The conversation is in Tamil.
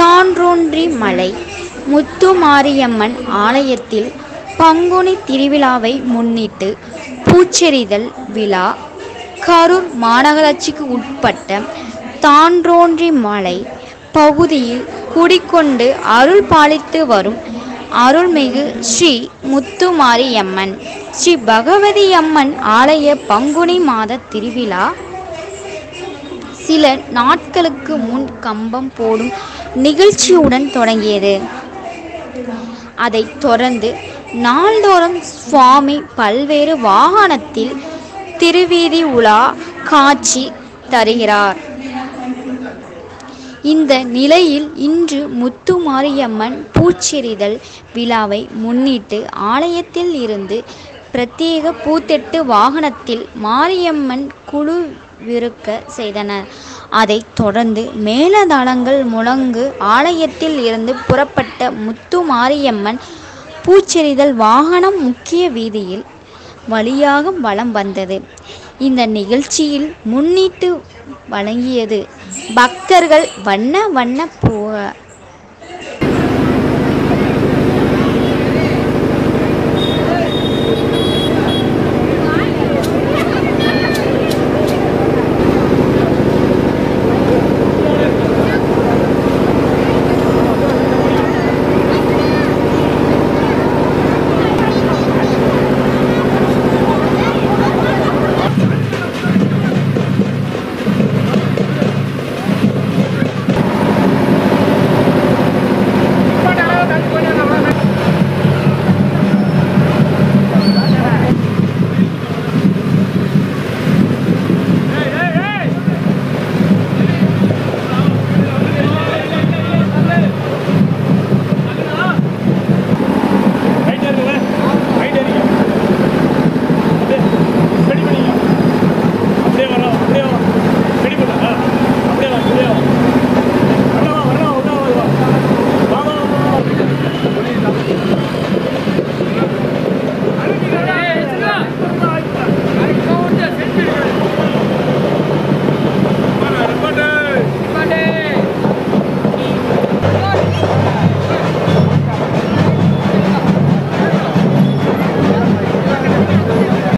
தான்றோன்றி மலை முத்துமாரியம்மன் ஆலயத்தில் பங்குனி திருவிழாவை முன்னிட்டு பூச்செறிதல் விழா கரூர் மாநகராட்சிக்கு உட்பட்ட தான்றோன்றி மலை பகுதியில் குடிக்கொண்டு அருள் பாலித்து வரும் அருள்மிகு ஸ்ரீ முத்துமாரியம்மன் ஸ்ரீ பகவதி அம்மன் ஆலய பங்குனி மாத திருவிழா சில நாட்களுக்கு முன் கம்பம் போடும் நிகழ்ச்சியுடன் தொடங்கியது அதைத் தொடர்ந்து நாள்தோறும் சுவாமி பல்வேறு வாகனத்தில் திருவீதி உலா காட்சி தருகிறார் இந்த நிலையில் இன்று முத்துமாரியம்மன் பூச்செறிதல் விழாவை முன்னிட்டு ஆலயத்தில் இருந்து பிரத்யேக பூத்தெட்டு வாகனத்தில் மாரியம்மன் குழுவிருக்க செய்தனர் அதைத் தொடர்ந்து மேளதாளங்கள் முழங்கு ஆலயத்தில் இருந்து புறப்பட்ட முத்துமாரியம்மன் பூச்செறிதல் வாகனம் முக்கிய வீதியில் வழியாக வலம் வந்தது இந்த நிகழ்ச்சியில் முன்னிட்டு வழங்கியது பக்தர்கள் வண்ண வண்ண பூ